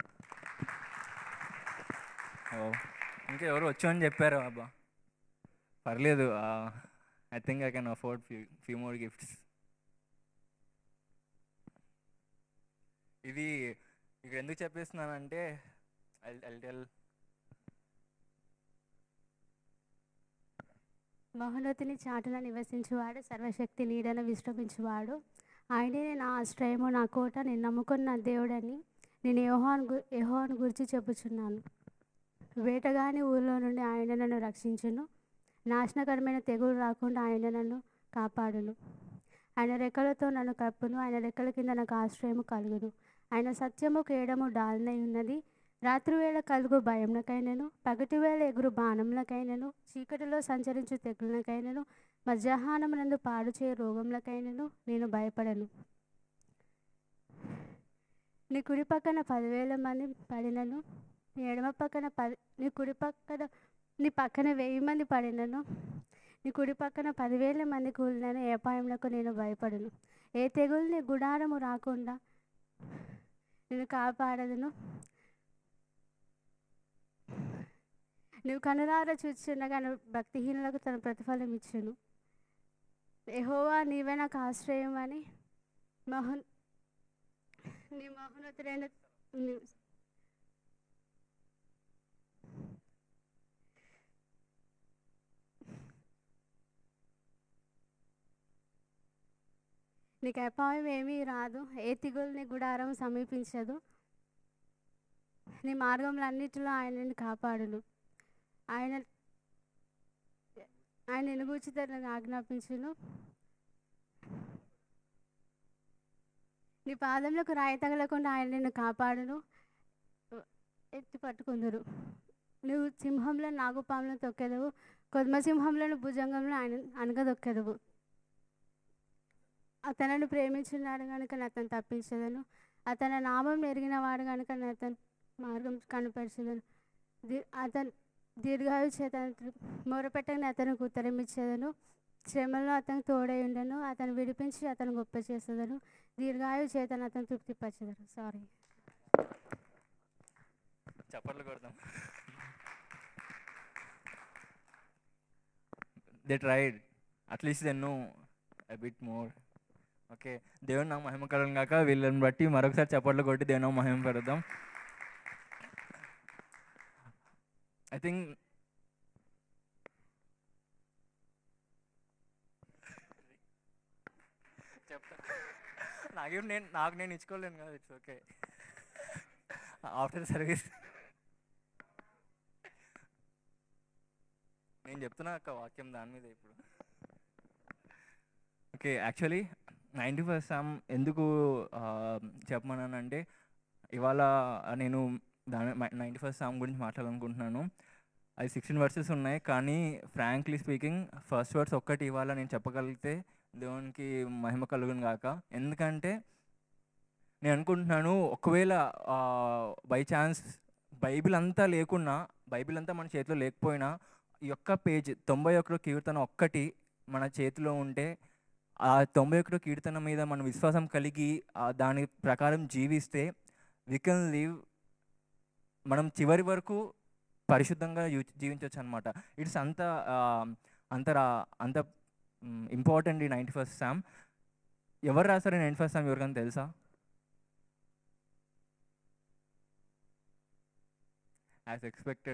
[SPEAKER 3] ఓ ఇంకా ఎవరు వచ్చి అని చెప్పారు అబ్బా పర్లేదు I think I can afford few few more gifts ఇది ఇక్కడ ఎందుకు చెప్పేస్తున్నానంటే ఐ ఐ టెల్
[SPEAKER 9] మహోన్నతిని చాటున నివసించువాడు సర్వశక్తి నీడన విశ్రమించువాడు ఆయనే నా ఆశ్రయము నా కోట నేను నమ్ముకున్న దేవుడని నేను యెహోవాను గు యెహోవాను గురించి చెప్పుచున్నాను వేటగాని ఊళ్ళో నుండి ఆయన నన్ను రక్షించును నాశనకరమైన తెగులు రాకుండా ఆయన నన్ను కాపాడును ఆయన రెక్కలతో నన్ను కప్పును ఆయన రెక్కల కింద నాకు ఆశ్రయము కలుగును ఆయన సత్యము కేడము డాల్నై ఉన్నది రాత్రివేళ కలుగు భయంలకైనను పగటి వేళ ఎగురు బాణంలకైనను చీకటిలో సంచరించు తెగులకైనను మధ్యాహ్నమునందు పాడు చేయ రోగములకైనను నేను భయపడను నీ కుడి పక్కన పదివేల మంది పడినను నీ ఎడమ పక్కన పది నీ కుడి పక్కన నీ పక్కన వెయ్యి మంది పడినను నీ కుడి పక్కన పదివేల మంది కూలినను ఏ అపాయములకు నేను భయపడను ఏ తెగులు నీ గుడారము రాకుండా నేను కాపాడదును నువ్వు కనులార చూచుండగా నువ్వు భక్తిహీనులకు తన ప్రతిఫలం ఇచ్చును ఎహోవా నీవే నాకు ఆశ్రయం అని మహోన్ నీ మహోన్నతుడైన నీ- నీకు అపాయం ఏమీ రాదు ఏ తిగులు నీ గుడారం సమీపించదు నీ మార్గంలో అన్నిటిలో ఆయనని కాపాడును ఆయన ఆయన నిన్ను గూర్చి తనకు ఆజ్ఞాపించును నీ పాదంలోకి రాయి తగలకుండా ఆయన నిన్ను కాపాడును ఎత్తి పట్టుకుందరు నువ్వు సింహంలో నాగుపాములను తొక్కెదవు కొద్మ సింహంలో భుజంగంలో ఆయన అనగదొక్కెదవు అతనను ప్రేమించున్నాడు కనుక నేను అతను తప్పించదను అతని నామం ఎరిగిన వాడు కనుక నేను అతను మార్గం కనపరచదను దీ- అతను దీర్ఘాయు చేత మొరపెట్టని అతనికి ఉత్తరం ఇచ్చేదను శ్రమలో అతను తోడై ఉండను అతను విడిపించి అతను గొప్ప చేసేదను దీర్ఘాయు చేతను అతను తృప్తిపరచదను సారీ
[SPEAKER 3] చప్పట్లు కొడతాం they tried at least then no a bit more okay దేవుని నాకు మహిమ కలను కాక వీళ్ళని బట్టి మరొకసారి చప్పట్లు కొట్టి దేవుని నాకు మహిమ పెడదాం ఐ థింక్ చెప్తా నాకేం నేను నాకు నేను ఇచ్చుకోలేను కదా ఇట్స్ ఓకే ఆఫ్టర్ సర్వీస్ నేను చెప్తున్నా ఒక వాక్యం దాని మీద ఇప్పుడు okay actually ninety first psalm ఎందుకు ఆ, చెప్పమన్నానంటే ఇవాళ నేను దాని నైంటీ ఫస్ట్ సామ్ గురించి మాట్లాడాలనుకుంటున్నాను అది సిక్స్టీన్ వర్సెస్ ఉన్నాయి కానీ ఫ్రాంక్లీ స్పీకింగ్ ఫస్ట్ వర్డ్స్ ఒక్కటి ఇవాళ నేను చెప్పగలిగితే దేవునికి మహిమ కలుగును గాక ఎందుకంటే నేను అనుకుంటున్నాను ఒకవేళ బై ఛాన్స్ బైబిల్ అంతా లేకున్నా బైబిల్ అంతా మన చేతిలో లేకపోయినా ఈ ఒక్క పేజ్ తొంభై ఒకటో కీర్తన ఒక్కటి మన చేతిలో ఉంటే ఆ తొంభై ఒకటో కీర్తన మీద మనం విశ్వాసం కలిగి ఆ దాని ప్రకారం జీవిస్తే వి కెన్ లివ్ మనం చివరి వరకు పరిశుద్ధంగా యూ- జీవించవచ్చు అనమాట ఇట్స్ అంత ఆ, అంత రా- అంత ఇంపార్టెంట్ ఈ నైంటీ ఫస్ట్ సామ్ ఎవరు రాస్తారు నైంటీ ఫస్ట్ సామ్ ఎవరికైనా తెలుసా యాజ్ ఎక్స్పెక్టెడ్